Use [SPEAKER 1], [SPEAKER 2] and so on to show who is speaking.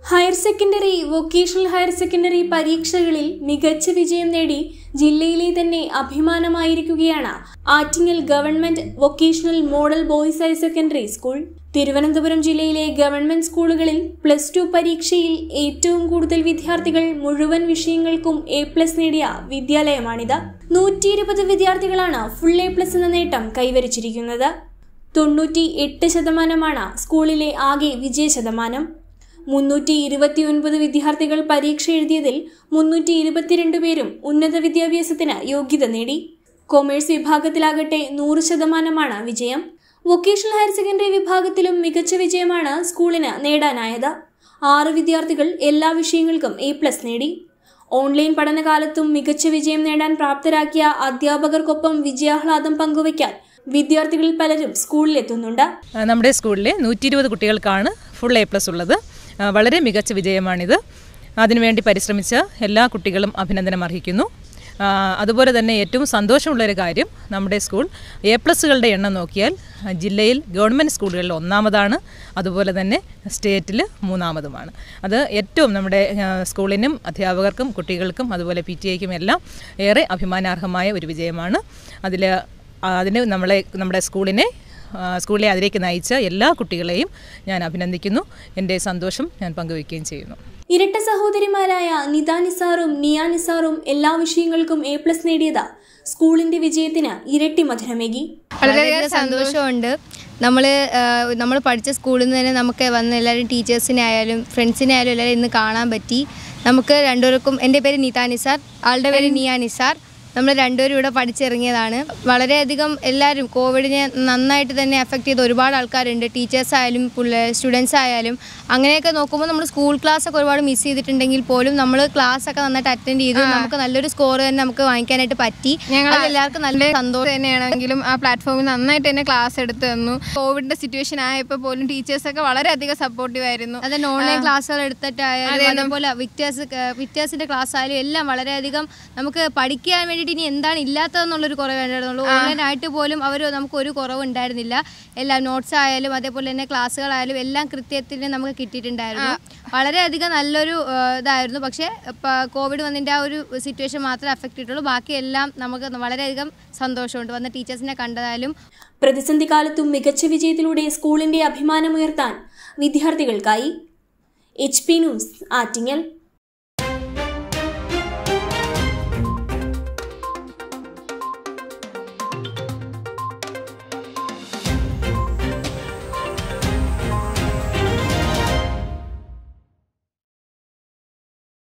[SPEAKER 1] higher secondary vocational higher secondary പരീക്ഷകളിൽ മികച്ച വിജയം നേടി ജില്ലയിലെ തന്നെ അഭിമാനമായിരിക്കുകയാണ് Attingal government vocational model boys higher secondary school Thiruvananthapuram ജില്ലയിലെ ഗവൺമെന്റ് സ്കൂളുകളിൽ പ്ലസ് ടു പരീക്ഷയിൽ ഏറ്റവും കൂടുതൽ വിദ്യാർത്ഥികൾ മുഴുവൻ വിഷയങ്ങൾക്കും എ പ്ലസ് നേടിയ വിദ്യാലയമാണിത് നൂറ്റി ഇരുപത് വിദ്യാർത്ഥികളാണ് ഫുൾ എ പ്ലസ് എന്ന നേട്ടം കൈവരിച്ചിരിക്കുന്നത് തൊണ്ണൂറ്റി എട്ട് ശതമാനമാണ് സ്കൂളിലെ ആകെ വിജയ ശതമാനം മുന്നൂറ്റി ഇരുപത്തിയൊൻപത് വിദ്യാർത്ഥികൾ പരീക്ഷ എഴുതിയതിൽ മുന്നൂറ്റി ഇരുപത്തിരണ്ട് പേരും ഉന്നത വിദ്യാഭ്യാസത്തിന് യോഗ്യത നേടി കൊമേഴ്സ് വിഭാഗത്തിലാകട്ടെ നൂറ് ശതമാനമാണ് വിജയം വൊക്കേഷണൽ ഹയർ സെക്കൻഡറി വിഭാഗത്തിലും മികച്ച വിജയമാണ് സ്കൂളിന് നേടാനായത് ആറ് വിദ്യാർത്ഥികൾ എല്ലാ വിഷയങ്ങൾക്കും എ പ്ലസ് നേടി ഓൺലൈൻ പഠനകാലത്തും മികച്ച വിജയം നേടാൻ പ്രാപ്തരാക്കിയ അധ്യാപകർക്കൊപ്പം വിജയാഹ്ലാദം പങ്കുവയ്ക്കാൻ വിദ്യാർത്ഥികളിൽ പലരും സ്കൂളിലെത്തുന്നുണ്ട്
[SPEAKER 2] ആ, നമ്മുടെ സ്കൂളിലെ നൂറ്റി ഇരുപത് കുട്ടികൾക്കാണ് ഫുൾ എ പ്ലസ് ഉള്ളത് ആ, വളരെ മികച്ച വിജയമാണിത് അതിനുവേണ്ടി പരിശ്രമിച്ച എല്ലാ കുട്ടികളും അഭിനന്ദനം അർഹിക്കുന്നു ആ, അതുപോലെ തന്നെ ഏറ്റവും സന്തോഷമുള്ളൊരു കാര്യം നമ്മുടെ സ്കൂൾ എ പ്ലസുകളുടെ എണ്ണം നോക്കിയാൽ ആ, ജില്ലയിൽ ഗവൺമെൻറ് സ്കൂളുകളിൽ ഒന്നാമതാണ് അതുപോലെ തന്നെ സ്റ്റേറ്റിൽ മൂന്നാമതുമാണ് അത് ഏറ്റവും നമ്മുടെ ആ, സ്കൂളിനും അധ്യാപകർക്കും കുട്ടികൾക്കും അതുപോലെ പി ടി ഐക്കും എല്ലാം ഏറെ അഭിമാനാർഹമായ ഒരു വിജയമാണ് അതിൽ അതിന് നമ്മളെ നമ്മുടെ സ്കൂളിനെ ആ, സ്കൂളിലെ അതിലേക്ക് നയിച്ച എല്ലാ കുട്ടികളെയും ഞാൻ അഭിനന്ദിക്കുന്നു എൻ്റെ സന്തോഷം ഞാൻ പങ്കുവയ്ക്കുകയും ചെയ്യുന്നു
[SPEAKER 1] ഇരട്ട സഹോദരിമാരായ നിത നിസാറും നിയ നിസാറും എല്ലാ വിഷയങ്ങൾക്കും എ പ്ലസ് നേടിയത് സ്കൂളിന്റെ വിജയത്തിന് ഇരട്ടി മധുരമേകി
[SPEAKER 3] വളരെയധികം സന്തോഷമുണ്ട് നമ്മൾ നമ്മൾ പഠിച്ച സ്കൂളിൽ നിന്ന് തന്നെ നമുക്ക് വന്ന എല്ലാവരും ടീച്ചേഴ്സിനെ ആയാലും ഫ്രണ്ട്സിനെ ആയാലും എല്ലാവരും ഇന്ന് കാണാൻ പറ്റി നമുക്ക് രണ്ടുപേർക്കും എൻ്റെ പേര് നീത നിസാർ ആളുടെ പേര് നിയ നിസാർ നമ്മൾ രണ്ടുപേരും ഇവിടെ പഠിച്ചിറങ്ങിയതാണ് വളരെയധികം എല്ലാവരും കോവിഡിനെ നന്നായിട്ട് തന്നെ എഫക്റ്റ് ചെയ്ത ഒരുപാട് ആൾക്കാരുണ്ട് ടീച്ചേഴ്സ് ആയാലും സ്റ്റുഡൻസ് ആയാലും അങ്ങനെയൊക്കെ നോക്കുമ്പോൾ നമ്മൾ സ്കൂൾ ക്ലാസ് ഒക്കെ ഒരുപാട് മിസ് ചെയ്തിട്ടുണ്ടെങ്കിൽ പോലും നമ്മൾ ക്ലാസ് ഒക്കെ നന്നായിട്ട് അറ്റൻഡ് ചെയ്തു നമുക്ക് നല്ലൊരു സ്കോർ തന്നെ നമുക്ക് വാങ്ങിക്കാനായിട്ട് പറ്റി
[SPEAKER 4] ഞങ്ങൾ
[SPEAKER 3] അത് എല്ലാവർക്കും നല്ല സന്തോഷം
[SPEAKER 4] തന്നെയാണെങ്കിലും ആ പ്ലാറ്റ്ഫോമിൽ നന്നായിട്ട് തന്നെ ക്ലാസ് എടുത്ത് തന്നു കോവിഡിന്റെ സിറ്റുവേഷൻ ആയപ്പോൾ പോലും ടീച്ചേഴ്സൊക്കെ വളരെയധികം സപ്പോർട്ടീവ് ആയിരുന്നു
[SPEAKER 3] അതന്നെ ഓൺലൈൻ ക്ലാസ്സുകൾ എടുത്തിട്ടായാലും അതേപോലെ വിക്ടേഴ്സ് വിക്ടേഴ്സിന്റെ ക്ലാസ് ആയാലും എല്ലാം വളരെയധികം നമുക്ക് പഠിക്കാൻ വേണ്ടിയിട്ട് ഇനി എന്താണ് ഇല്ലാത്തതെന്നുള്ളൊരു കുറവ് ഉണ്ടായിരുന്നുള്ളൂ ഓൺലൈൻ ആയിട്ട് പോലും അവർ നമുക്ക് ഒരു കുറവ് ഉണ്ടായിരുന്നില്ല എല്ലാം നോട്ട്സ് ആയാലും അതേപോലെ തന്നെ ക്ലാസ്സുകളായാലും എല്ലാം കൃത്യത്തിന് നമുക്ക് കിട്ടിയിട്ടുണ്ടായിരുന്നു വളരെയധികം നല്ലൊരു ആ, ഇതായിരുന്നു പക്ഷേ ഇപ്പം കോവിഡ് വന്നതിൻ്റെ ആ ഒരു സിറ്റുവേഷൻ മാത്രമേ അഫക്റ്റ് ചെയ്തിട്ടുള്ളൂ ബാക്കിയെല്ലാം നമുക്ക് വളരെയധികം സന്തോഷമുണ്ട് വന്ന ടീച്ചേഴ്സിനെ കണ്ടതായാലും
[SPEAKER 1] പ്രതിസന്ധി കാലത്തും മികച്ച വിജയത്തിലൂടെ സ്കൂളിന്റെ അഭിമാനമുയർത്താൻ വിദ്യാർത്ഥികൾക്കായി എച്ച് പി ന്യൂസ് ആറ്റിങ്ങൽ